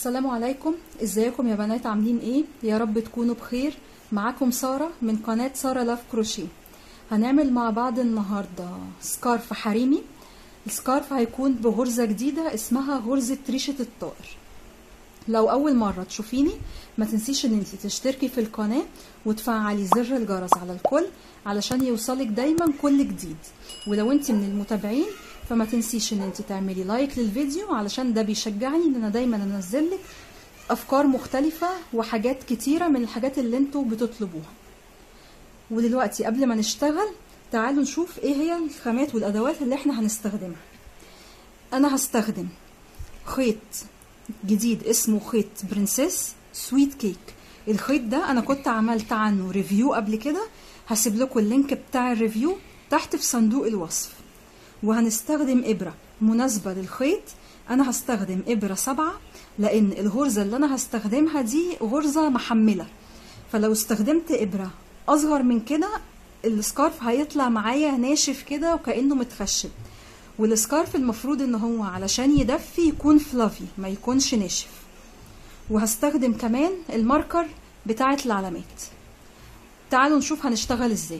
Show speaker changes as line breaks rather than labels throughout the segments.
السلام عليكم ازيكم يا بنات عاملين ايه يا رب تكونوا بخير معاكم سارة من قناة سارة لاف كروشيه هنعمل مع بعض النهاردة سكارف حريمي السكارف هيكون بغرزة جديدة اسمها غرزة ريشة الطائر لو اول مرة تشوفيني ما تنسيش ان انتي تشتركي في القناة وتفعلي زر الجرس على الكل علشان يوصلك دايما كل جديد ولو انتي من المتابعين فما تنسيش ان انتي تعملي لايك للفيديو علشان ده بيشجعني ان انا دايما انزلك افكار مختلفة وحاجات كتيرة من الحاجات اللي انتوا بتطلبوها ودلوقتي قبل ما نشتغل تعالوا نشوف ايه هي الخامات والادوات اللي احنا هنستخدمها انا هستخدم خيط جديد اسمه خيط برنسيس سويت كيك الخيط ده انا كنت عملت عنه ريفيو قبل كده هسيب لكم اللينك بتاع الريفيو تحت في صندوق الوصف وهنستخدم ابره مناسبه للخيط انا هستخدم ابره سبعة لان الغرزه اللي انا هستخدمها دي غرزه محمله فلو استخدمت ابره اصغر من كده السكارف هيطلع معايا ناشف كده وكانه متخشب والسكارف المفروض ان هو علشان يدفي يكون فلافي ما يكونش ناشف وهستخدم كمان الماركر بتاعه العلامات تعالوا نشوف هنشتغل ازاي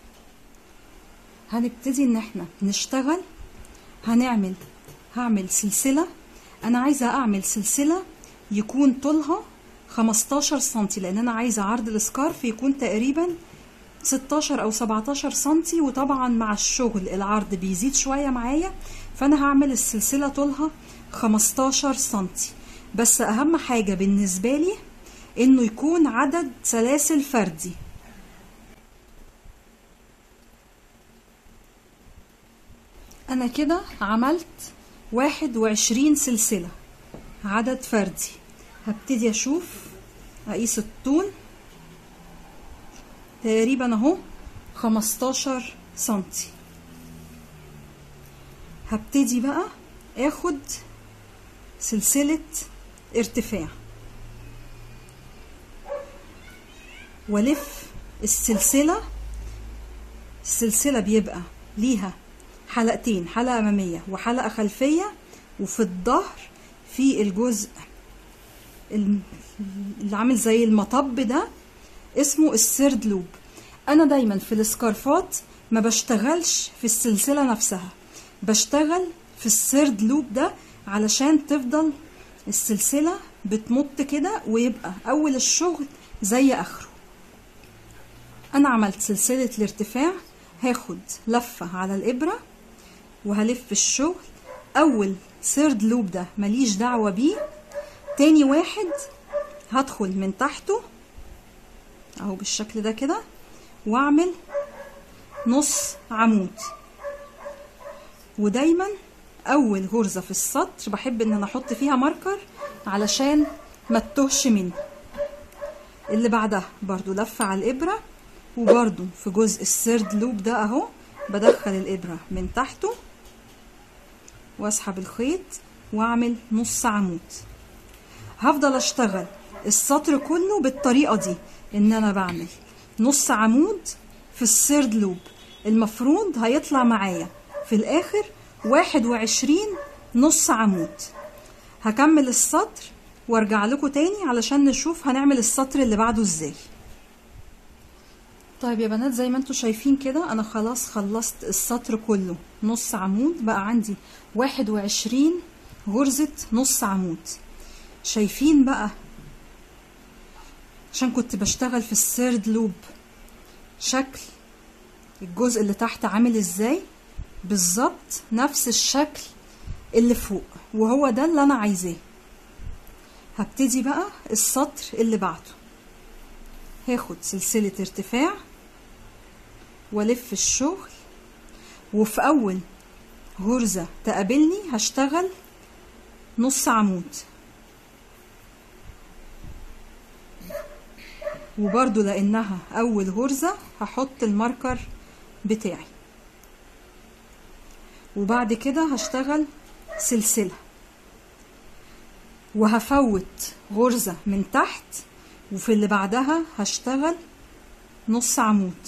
هنبتدي ان احنا نشتغل هنعمل هعمل سلسلة انا عايزة اعمل سلسلة يكون طولها 15 سنتي لان انا عايزة عرض السكارف يكون تقريبا 16 او 17 سنتي وطبعا مع الشغل العرض بيزيد شوية معايا فانا هعمل السلسلة طولها 15 سنتي بس اهم حاجة بالنسبة لي انه يكون عدد سلاسل فردي انا كده عملت واحد وعشرين سلسلة عدد فردي هبتدي اشوف اقيس الطول تقريبا اهو خمستاشر سنتي هبتدي بقى اخد سلسلة ارتفاع والف السلسلة السلسلة بيبقى ليها حلقتين حلقة أمامية وحلقة خلفية وفي الظهر في الجزء اللي عامل زي المطب ده اسمه السيرد لوب أنا دايما في السكارفات ما بشتغلش في السلسلة نفسها بشتغل في السيرد لوب ده علشان تفضل السلسلة بتمط كده ويبقى أول الشغل زي آخره أنا عملت سلسلة الارتفاع هاخد لفة على الإبرة وهلف الشغل اول سيرد لوب ده ماليش دعوة بيه تاني واحد هدخل من تحته اهو بالشكل ده كده واعمل نص عمود ودايما اول غرزة في السطر بحب ان انا احط فيها ماركر علشان ما تتوهش مني اللي بعدها برضو لفة على الابرة وبرضو في جزء السيرد لوب ده اهو بدخل الابرة من تحته واسحب الخيط واعمل نص عمود هفضل اشتغل السطر كله بالطريقة دي ان انا بعمل نص عمود في السيرد لوب المفروض هيطلع معايا في الاخر واحد وعشرين نص عمود هكمل السطر وارجع لكم تاني علشان نشوف هنعمل السطر اللي بعده ازاي طيب يا بنات زي ما انتوا شايفين كده انا خلاص خلصت السطر كله نص عمود بقى عندي واحد وعشرين غرزة نص عمود شايفين بقى عشان كنت بشتغل في السيرد لوب شكل الجزء اللي تحت عامل ازاي بالظبط نفس الشكل اللي فوق وهو ده اللي انا عايزاه هبتدي بقى السطر اللي بعده هاخد سلسلة ارتفاع والف الشغل وفي اول غرزة تقابلني هشتغل نص عمود وبرضو لانها اول غرزة هحط الماركر بتاعي وبعد كده هشتغل سلسلة وهفوت غرزة من تحت وفي اللي بعدها هشتغل نص عمود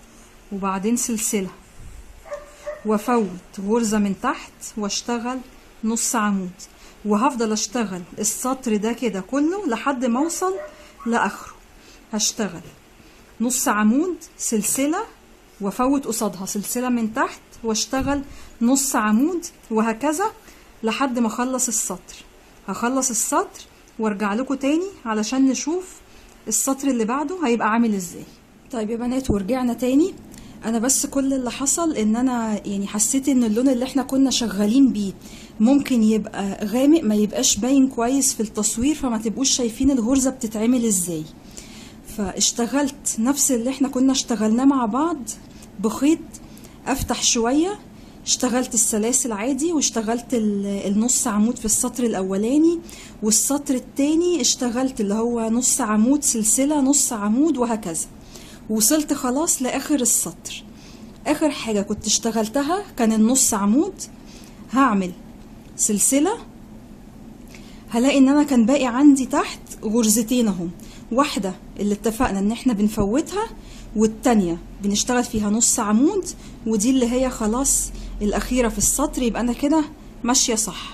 وبعدين سلسلة وافوت غرزة من تحت واشتغل نص عمود وهفضل اشتغل السطر ده كده كله لحد ما اوصل لاخره هشتغل نص عمود سلسلة وافوت قصادها سلسلة من تحت واشتغل نص عمود وهكذا لحد ما اخلص السطر هخلص السطر وارجع لكم تاني علشان نشوف السطر اللي بعده هيبقى عامل ازاي طيب يا بنات ورجعنا تاني انا بس كل اللي حصل ان انا يعني حسيت ان اللون اللي احنا كنا شغالين بيه ممكن يبقى غامق ما يبقاش باين كويس في التصوير فما تبقوش شايفين الغرزة بتتعمل ازاي فاشتغلت نفس اللي احنا كنا اشتغلناه مع بعض بخيط افتح شوية اشتغلت السلاسل عادي واشتغلت ال- النص عمود في السطر الاولاني والسطر التاني اشتغلت اللي هو نص عمود سلسلة نص عمود وهكذا وصلت خلاص لاخر السطر اخر حاجة كنت اشتغلتها كان النص عمود هعمل سلسلة هلاقي ان انا كان باقي عندي تحت غرزتين اهو واحدة اللي اتفقنا ان احنا بنفوتها والتانية بنشتغل فيها نص عمود ودي اللي هي خلاص الاخيرة في السطر يبقى انا كده ماشية صح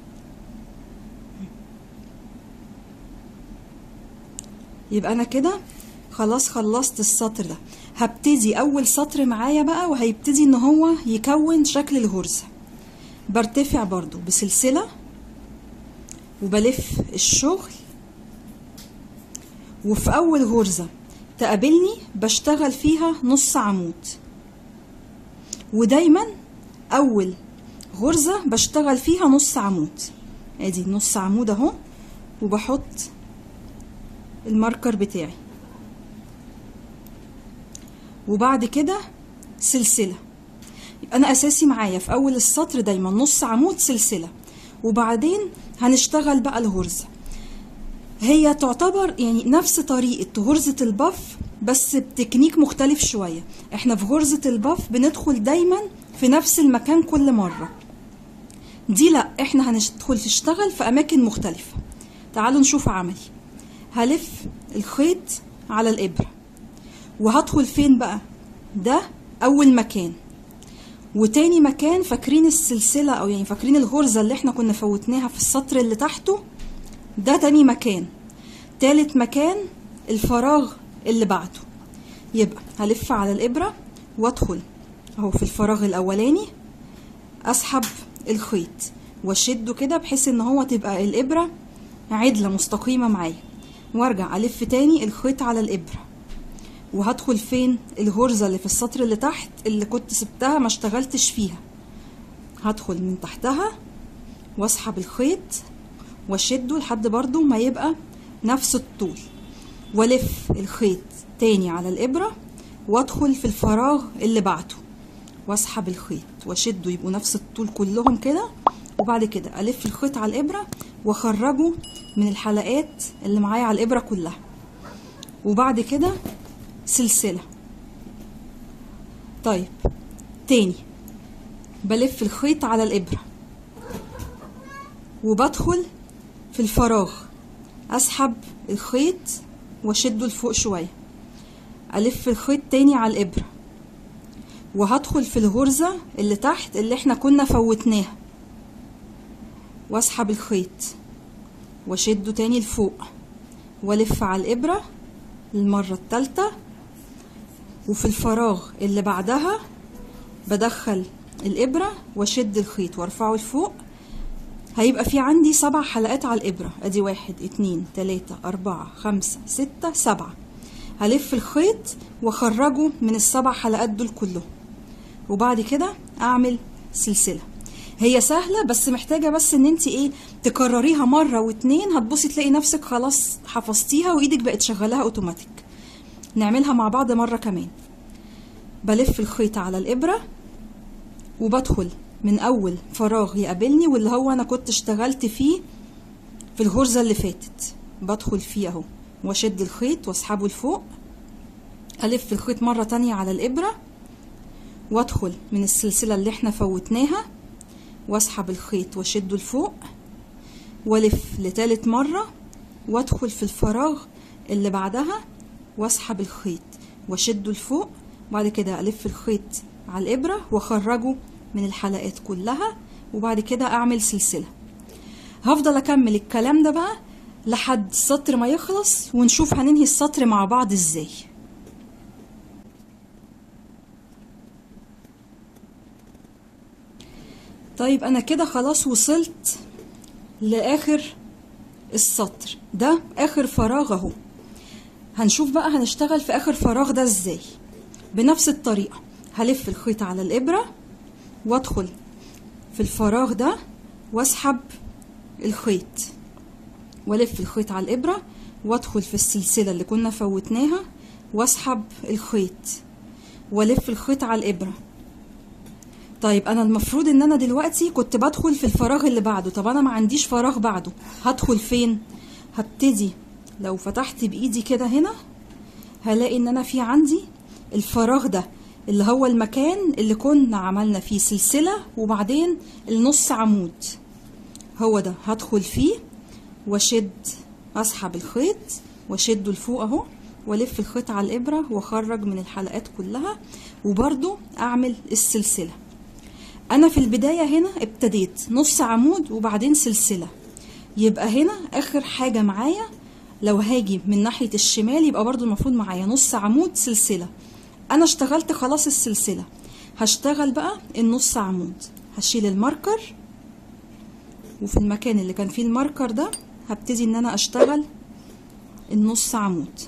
يبقى انا كده خلاص خلصت السطر ده هبتدي اول سطر معايا بقى وهيبتدي ان هو يكون شكل الغرزة برتفع برضو بسلسلة وبلف الشغل وفي اول غرزة تقابلني بشتغل فيها نص عمود ودايما اول غرزة بشتغل فيها نص عمود ادي نص عمود اهو وبحط الماركر بتاعي وبعد كده سلسلة يبقى انا اساسي معايا في اول السطر دايما نص عمود سلسلة وبعدين هنشتغل بقى الغرزة هي تعتبر يعني نفس طريقة غرزة البف بس بتكنيك مختلف شوية احنا في غرزة البف بندخل دايما في نفس المكان كل مرة دي لا احنا هندخل نشتغل في اماكن مختلفة تعالوا نشوف عملي هلف الخيط على الابرة وهدخل فين بقى ده اول مكان وتاني مكان فاكرين السلسلة او يعني فاكرين الغرزة اللي احنا كنا فوتناها في السطر اللي تحته ده تاني مكان تالت مكان الفراغ اللي بعده يبقى هلف على الإبرة وادخل اهو في الفراغ الأولاني أسحب الخيط واشده كده بحيث ان هو تبقى الإبرة عدلة مستقيمة معايا وارجع ألف تاني الخيط على الإبرة وهدخل فين الغرزة اللي في السطر اللي تحت اللي كنت سبتها ما اشتغلتش فيها هدخل من تحتها واسحب الخيط واشده لحد برضو ما يبقى نفس الطول والف الخيط تاني على الابرة وادخل في الفراغ اللي بعده واسحب الخيط واشده يبقوا نفس الطول كلهم كده وبعد كده الف الخيط على الابرة واخرجه من الحلقات اللي معايا على الابرة كلها وبعد كده سلسلة طيب تاني بلف الخيط على الابرة وبدخل في الفراغ اسحب الخيط واشده لفوق شويه الف الخيط تاني على الابره وهدخل في الغرزه اللي تحت اللي احنا كنا فوتناها واسحب الخيط واشده تاني لفوق والف على الابره المره التالتة وفي الفراغ اللي بعدها بدخل الابره واشد الخيط وارفعه لفوق هيبقى في عندي سبع حلقات على الإبرة أدي واحد اتنين تلاتة أربعة خمسة ستة سبعة هلف الخيط واخرجه من السبع حلقات دول كلهم وبعد كده أعمل سلسلة هي سهلة بس محتاجة بس ان انت ايه تكرريها مرة واتنين هتبصي تلاقي نفسك خلاص حفظتيها وايدك بقت شغالها اوتوماتيك نعملها مع بعض مرة كمان بلف الخيط على الإبرة وبدخل من اول فراغ يقابلني واللي هو انا كنت اشتغلت فيه في الغرزة اللي فاتت بدخل فيه اهو واشد الخيط واسحبه لفوق الف الخيط مرة تانية على الابرة وادخل من السلسلة اللي احنا فوتناها واسحب الخيط واشده لفوق والف لتالت مرة وادخل في الفراغ اللي بعدها واسحب الخيط واشده لفوق بعد كده الف الخيط على الابرة واخرجه من الحلقات كلها وبعد كده اعمل سلسله هفضل اكمل الكلام ده بقى لحد السطر ما يخلص ونشوف هننهي السطر مع بعض ازاي طيب انا كده خلاص وصلت لاخر السطر ده اخر فراغ اهو هنشوف بقى هنشتغل في اخر فراغ ده ازاي بنفس الطريقه هلف الخيط على الابره وادخل في الفراغ ده واسحب الخيط والف الخيط على الابره وادخل في السلسله اللي كنا فوتناها واسحب الخيط والف الخيط على الابره طيب انا المفروض ان انا دلوقتي كنت بدخل في الفراغ اللي بعده طب انا ما عنديش فراغ بعده هدخل فين هبتدي لو فتحت بايدي كده هنا هلاقي ان انا في عندي الفراغ ده اللي هو المكان اللي كنا عملنا فيه سلسلة وبعدين النص عمود هو ده هدخل فيه واشد اسحب الخيط واشده لفوق اهو والف الخيط على الابرة واخرج من الحلقات كلها وبرضو اعمل السلسلة انا في البداية هنا ابتديت نص عمود وبعدين سلسلة يبقى هنا اخر حاجة معايا لو هاجي من ناحية الشمال يبقى برضو المفروض معايا نص عمود سلسلة انا اشتغلت خلاص السلسلة هشتغل بقى النص عمود هشيل الماركر وفي المكان اللي كان فيه الماركر ده هبتدي ان انا اشتغل النص عمود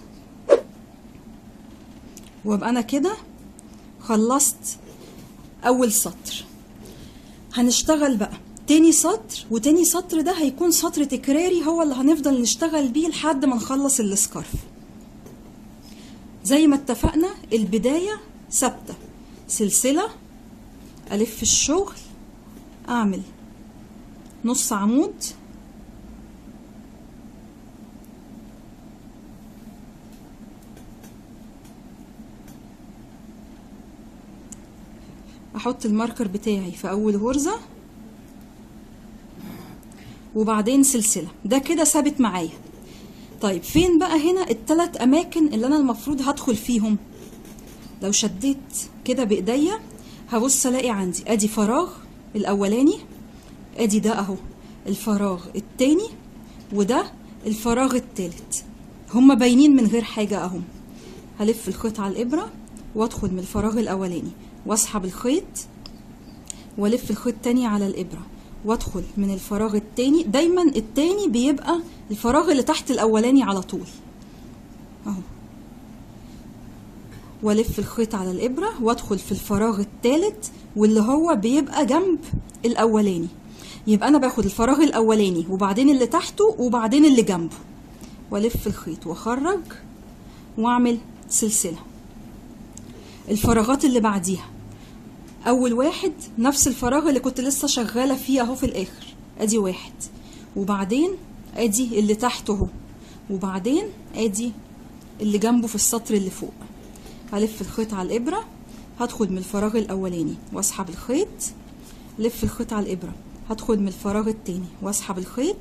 وابقى انا كده خلصت اول سطر هنشتغل بقى تاني سطر وتاني سطر ده هيكون سطر تكراري هو اللي هنفضل نشتغل بيه لحد ما نخلص السكارف زي ما اتفقنا البداية ثابتة سلسلة ألف الشغل أعمل نص عمود أحط الماركر بتاعي في أول غرزة وبعدين سلسلة ده كده ثابت معايا طيب فين بقى هنا التلات اماكن اللي انا المفروض هدخل فيهم لو شديت كده بايديا هبص الاقي عندي ادي فراغ الاولاني ادي ده اهو الفراغ التاني وده الفراغ التالت هما باينين من غير حاجة اهم هلف الخيط على الابرة وادخل من الفراغ الاولاني واسحب الخيط والف الخيط تاني على الابره وادخل من الفراغ التاني دايما التاني بيبقى الفراغ اللي تحت الاولاني على طول اهو والف الخيط على الابره وادخل في الفراغ التالت واللي هو بيبقى جنب الاولاني يبقى انا باخد الفراغ الاولاني وبعدين اللي تحته وبعدين اللي جنبه والف الخيط واخرج واعمل سلسله الفراغات اللي بعديها اول واحد نفس الفراغ اللي كنت لسه شغاله فيه اهو في الاخر ادي واحد وبعدين ادي اللي تحته اهو وبعدين ادي اللي جنبه في السطر اللي فوق هلف الخيط على الابره هدخل من الفراغ الاولاني واسحب الخيط لف الخيط على الابره هدخل من الفراغ التاني واسحب الخيط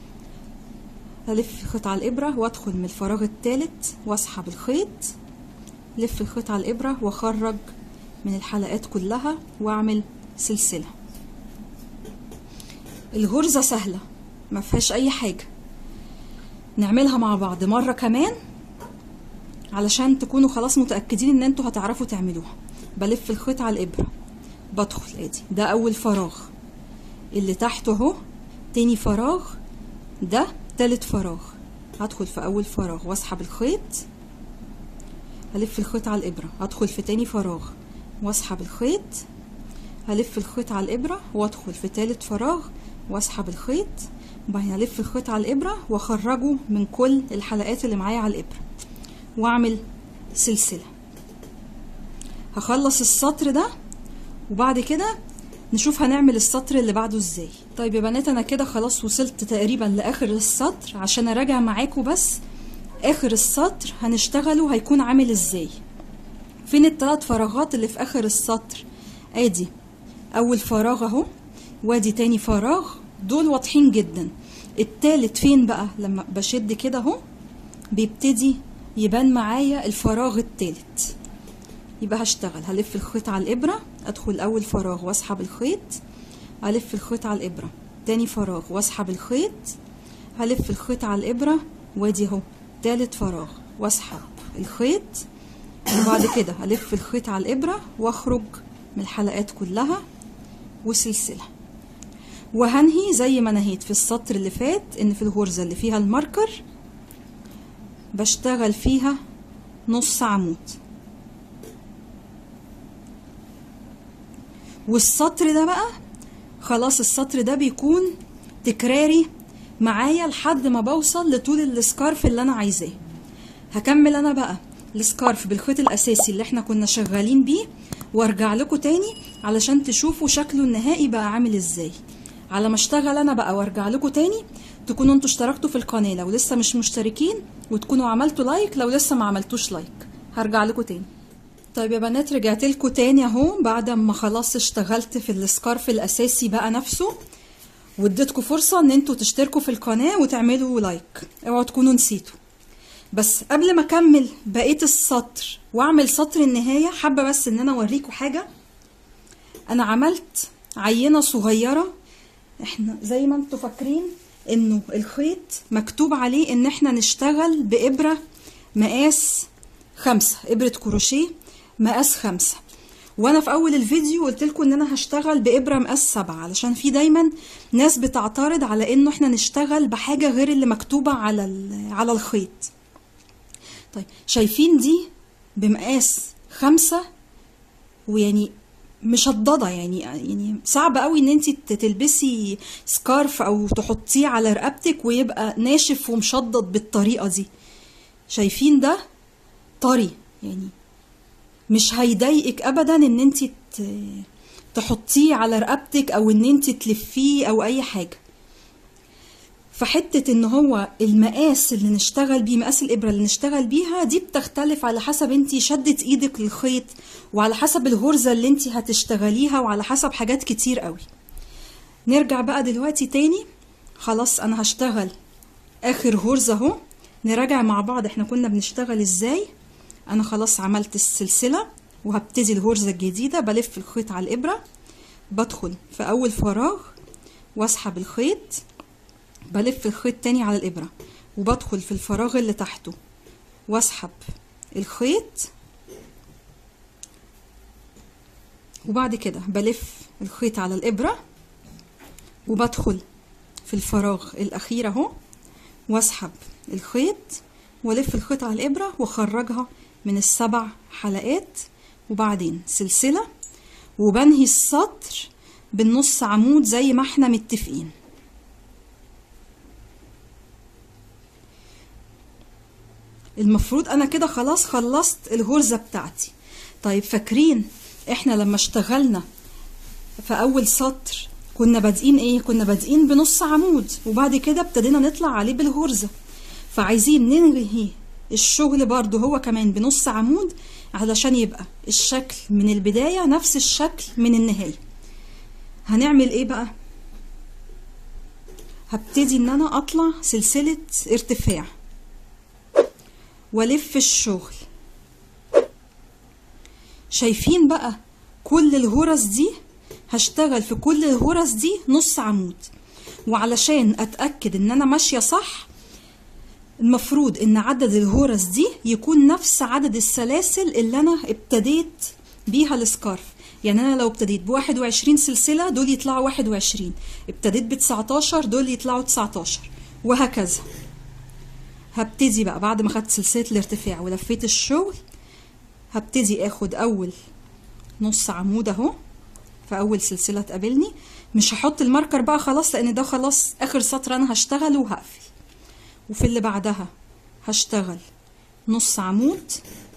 هلف الخيط على الابره وادخل من الفراغ التالت واسحب الخيط لف الخيط على الابره واخرج من الحلقات كلها واعمل سلسلة الغرزة سهلة ما فيهاش اي حاجة نعملها مع بعض مرة كمان علشان تكونوا خلاص متأكدين ان انتوا هتعرفوا تعملوها بلف الخيط على الابرة بدخل ادي ده اول فراغ اللي تحته اهو تاني فراغ ده تالت فراغ هدخل في اول فراغ واسحب الخيط هلف الخيط على الابرة هدخل في تاني فراغ واسحب الخيط هلف الخيط على الابرة وادخل في تالت فراغ واسحب الخيط وبعدين هلف الخيط على الابرة واخرجه من كل الحلقات اللي معايا على الابرة واعمل سلسلة هخلص السطر ده وبعد كده نشوف هنعمل السطر اللي بعده ازاي طيب يا بنات انا كده خلاص وصلت تقريبا لاخر السطر عشان اراجع معاكم بس اخر السطر هنشتغله هيكون عامل ازاي فين التلات فراغات اللي في اخر السطر ادي اول فراغ اهو وادي تاني فراغ دول واضحين جدا التالت فين بقى لما بشد كده اهو بيبتدي يبان معايا الفراغ التالت يبقى هشتغل هلف الخيط على الابره ادخل اول فراغ واسحب الخيط الف الخيط على الابره تاني فراغ واسحب الخيط هلف الخيط على الابره وادي اهو تالت فراغ واسحب الخيط وبعد كده هلف الخيط على الابره واخرج من الحلقات كلها وسلسله وهنهي زي ما نهيت في السطر اللي فات ان في الغرزه اللي فيها الماركر بشتغل فيها نص عمود والسطر ده بقى خلاص السطر ده بيكون تكراري معايا لحد ما بوصل لطول السكارف اللي انا عايزاه هكمل انا بقى السكارف بالخيط الاساسي اللي احنا كنا شغالين بيه وارجع لكم تاني علشان تشوفوا شكله النهائي بقى عامل ازاي على ما اشتغل انا بقى وارجع لكم تاني تكونوا انتوا اشتركتوا في القناه لو لسه مش مشتركين وتكونوا عملتوا لايك لو لسه ما عملتوش لايك هرجع لكم تاني طيب يا بنات رجعت لكم تاني اهو بعد ما خلاص اشتغلت في السكارف الاساسي بقى نفسه واديتكم فرصه ان انتوا تشتركوا في القناه وتعملوا لايك اوعوا تكونوا نسيتوا بس قبل ما اكمل بقيه السطر واعمل سطر النهايه حابه بس ان انا اوريكم حاجه انا عملت عينه صغيره احنا زي ما انتوا فاكرين انه الخيط مكتوب عليه ان احنا نشتغل بابره مقاس خمسة ابرة كروشيه مقاس خمسة وانا في اول الفيديو قلت لكم ان انا هشتغل بابره مقاس سبعة علشان في دايما ناس بتعترض على انه احنا نشتغل بحاجه غير اللي مكتوبه على على الخيط طيب شايفين دي بمقاس خمسة ويعني مشدده يعني يعني صعب قوي ان انت تلبسي سكارف او تحطيه على رقبتك ويبقى ناشف ومشدد بالطريقه دي شايفين ده طري يعني مش هيضايقك ابدا ان انت تحطيه على رقبتك او ان انت تلفيه او اي حاجه فحتة ان هو المقاس اللي نشتغل بيه مقاس الابرة اللي نشتغل بيها دي بتختلف على حسب انت شدة ايدك للخيط وعلى حسب الغرزة اللي انت هتشتغليها وعلى حسب حاجات كتير قوي نرجع بقى دلوقتي تاني خلاص انا هشتغل اخر غرزة اهو نراجع مع بعض احنا كنا بنشتغل ازاي انا خلاص عملت السلسلة وهبتدي الغرزة الجديدة بلف الخيط على الابرة بدخل في اول فراغ واسحب الخيط بلف الخيط تاني على الإبرة وبدخل في الفراغ اللي تحته واسحب الخيط وبعد كده بلف الخيط على الإبرة وبدخل في الفراغ الأخير أهو واسحب الخيط والف الخيط على الإبرة واخرجها من السبع حلقات وبعدين سلسلة وبنهي السطر بالنص عمود زي ما احنا متفقين المفروض انا كده خلاص خلصت الغرزة بتاعتي طيب فاكرين احنا لما اشتغلنا في اول سطر كنا بادئين ايه كنا بادئين بنص عمود وبعد كده ابتدينا نطلع عليه بالغرزة فعايزين ننهي الشغل برضو هو كمان بنص عمود علشان يبقى الشكل من البداية نفس الشكل من النهاية هنعمل ايه بقى هبتدي ان انا اطلع سلسلة ارتفاع والف الشغل شايفين بقى كل الغرز دي هشتغل في كل الغرز دي نص عمود وعلشان اتاكد ان انا ماشيه صح المفروض ان عدد الغرز دي يكون نفس عدد السلاسل اللي انا ابتديت بيها السكارف يعني انا لو ابتديت ب 21 سلسله دول يطلعوا 21 ابتديت ب 19 دول يطلعوا 19 وهكذا هبتدي بقى بعد ما خدت سلسله الارتفاع ولفيت الشغل هبتدي اخد اول نص عمود اهو في اول سلسله تقابلني مش هحط الماركر بقى خلاص لان ده خلاص اخر سطر انا هشتغل وهقفل وفي اللي بعدها هشتغل نص عمود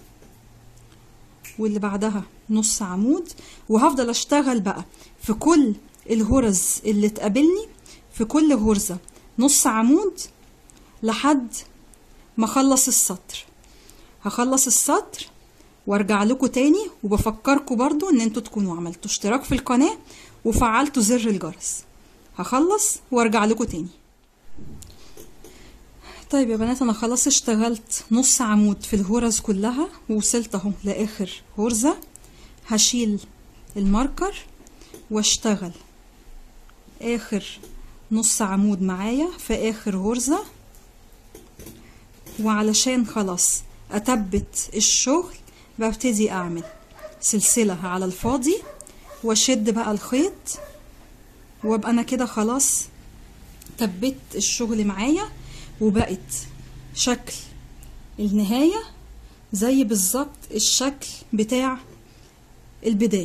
واللي بعدها نص عمود وهفضل اشتغل بقى في كل الغرز اللي تقابلني في كل غرزة نص عمود لحد ما اخلص السطر هخلص السطر وارجع لكم تاني وبفكركم برضو ان انتوا تكونوا عملتوا اشتراك في القناة وفعلتوا زر الجرس هخلص وارجع لكم تاني طيب يا بنات انا خلاص اشتغلت نص عمود في الغرز كلها ووصلت اهو لاخر غرزة هشيل الماركر واشتغل اخر نص عمود معايا في اخر غرزة وعلشان خلاص اتبت الشغل ببتدي اعمل سلسلة على الفاضي واشد بقى الخيط وابقى انا كده خلاص تبت الشغل معايا وبقت شكل النهاية زي بالظبط الشكل بتاع البداية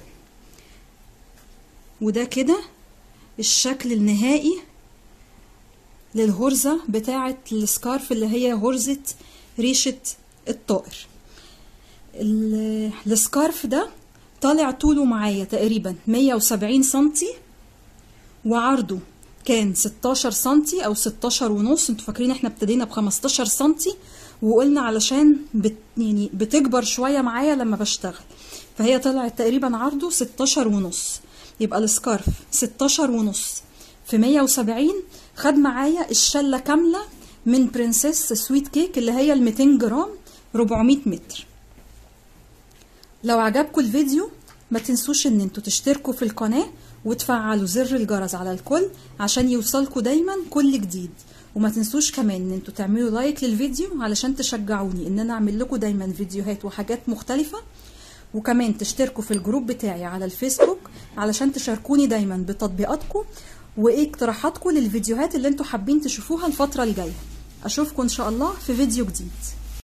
وده كده الشكل النهائي للغرزة بتاعة السكارف اللي هي غرزة ريشة الطائر ال- السكارف ده طالع طوله معايا تقريبا 170 سنتي وعرضه كان 16 سنتي او 16 ونص انتوا فاكرين احنا ابتدينا ب 15 سنتي وقلنا علشان بت يعني بتكبر شويه معايا لما بشتغل فهي طلعت تقريبا عرضه 16 ونص يبقى السكارف 16 ونص في 170 خد معايا الشله كامله من برنسيس سويت كيك اللي هي ال 200 جرام 400 متر لو عجبكم الفيديو ما تنسوش ان انتوا تشتركوا في القناة وتفعلوا زر الجرس على الكل عشان يوصلكوا دايما كل جديد وما تنسوش كمان ان انتوا تعملوا لايك للفيديو علشان تشجعوني ان انا اعمل لكم دايما فيديوهات وحاجات مختلفة وكمان تشتركوا في الجروب بتاعي على الفيسبوك علشان تشاركوني دايما بتطبيقاتكم وايه اقتراحاتكم للفيديوهات اللي انتوا حابين تشوفوها الفترة الجاية اشوفكم ان شاء الله في فيديو جديد